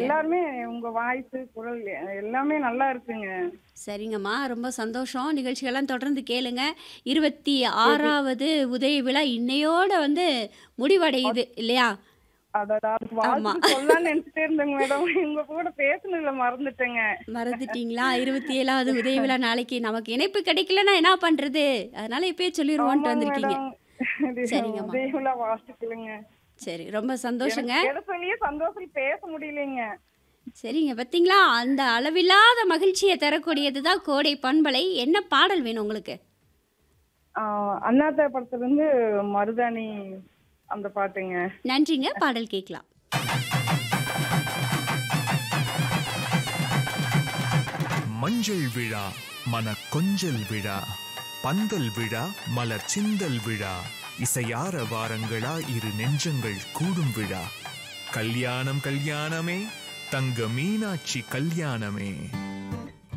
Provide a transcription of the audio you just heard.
எல்லாருமே உங்க வாய்ஸ் குரல் எல்லாமே நல்லா இருக்குங்க சரிங்கம்மா ரொம்ப சந்தோஷம் நிகழ்ச்சிகள்லாம் தொடர்ந்து கேளுங்க இருபத்தி ஆறாவது உதய விழா இன்னையோட வந்து முடிவடையுது இல்லையா அதோட ஆமா. வாழ்த்து சொல்லலாம்னு நினைச்சிட்டே இருந்தேங்க மேடம் உங்க கூட பேசுனதுல மறந்துட்டேங்க மறந்துட்டீங்களா இருபத்தி ஏழாவது உதய விழா நாளைக்கு நமக்கு இணைப்பு கிடைக்கலன்னா என்ன பண்றது அதனால இப்பயே சொல்லிடுவோன்ட்டு ஆமாங்க வந்திருக்கீங்க மேடம் சரிங்கம்மா. உதயவிழா வாழ்த்துக்களுங்க சரி ரொம்ப சந்தோஷங்க எதை சொல்லியே சந்தோஷம் பேச முடியலைங்க சரிங்க பார்த்தீங்களா அந்த அளவில்லாத மகிழ்ச்சியை தரக்கூடியது தான் கோடை பண்பலை என்ன பாடல் வேணும் உங்களுக்கு ஆஹ் அண்ணாத்த படத்துல இருந்து மருதாணி அந்த பாட்டுங்க நன்றிங்க பாடல் கேட்கலாம் மஞ்சள் விழா மன கொஞ்சல் விழா பந்தல் விழா மலர் சிந்தல் விழா இசையார வாரங்களா இரு நெஞ்சங்கள் கூடும் விழா கல்யாணம் கல்யாணமே தங்க மீனாட்சி கல்யாணமே